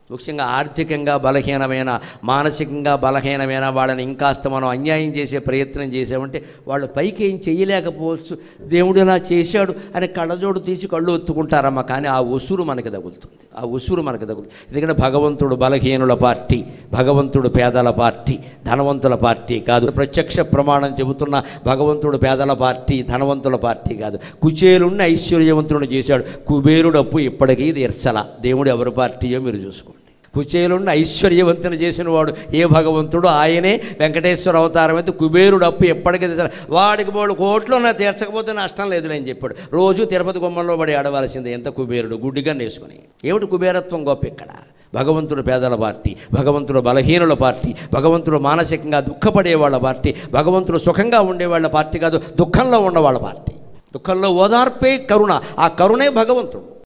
ముఖ్యంగా ఆర్థికంగా బలహీనమైన మానసికంగా బలహీనమైన వాళ్ళని ఇంకాస్త మనం అన్యాయం చేసే ప్రయత్నం చేసామంటే వాళ్ళు పైకి ఏం చేయలేకపోవచ్చు దేవుడు ఇలా చేశాడు అని కళ్ళజోడు తీసి కళ్ళు ఒత్తుకుంటారమ్మా కానీ ఆ ఉసురు మనకి తగులుతుంది ఆ ఉసురు మనకి తగులుతుంది ఎందుకంటే భగవంతుడు బలహీనుల పార్టీ భగవంతుడు పేదల పార్టీ ధనవంతుల పార్టీ కాదు ప్రత్యక్ష ప్రమాణం చెబుతున్న భగవంతుడు పేదల పార్టీ ధనవంతుల పార్టీ కాదు కుచేలుణ్ణి ఐశ్వర్యవంతుడిని చేశాడు కుబేరుడు అప్పు ఇప్పటికీ తీర్చల దేవుడు ఎవరి పార్టీయో మీరు చూసుకోండి కుచేలుణ్ణి ఐశ్వర్యవంతుని చేసిన వాడు ఏ భగవంతుడు ఆయనే వెంకటేశ్వర అవతారం అయితే కుబేరుడు అప్పు ఎప్పటికీ తీర్చాలి వాడికి మూడు కోట్లు నా తీర్చకపోతే నష్టం లేదులే అని చెప్పాడు రోజు తిరుపతి గుమ్మంలో పడి ఆడవలసింది ఎంత కుబేరుడు గుడ్డిగా నేసుకుని ఏమిటి కుబేరత్వం గొప్ప ఇక్కడ భగవంతుడు పేదల పార్టీ భగవంతుడు బలహీనుల పార్టీ భగవంతుడు మానసికంగా దుఃఖపడే వాళ్ళ పార్టీ భగవంతుడు సుఖంగా ఉండేవాళ్ళ పార్టీ కాదు దుఃఖంలో ఉన్నవాళ్ళ పార్టీ దుఃఖంలో ఓదార్పే కరుణ ఆ కరుణే భగవంతుడు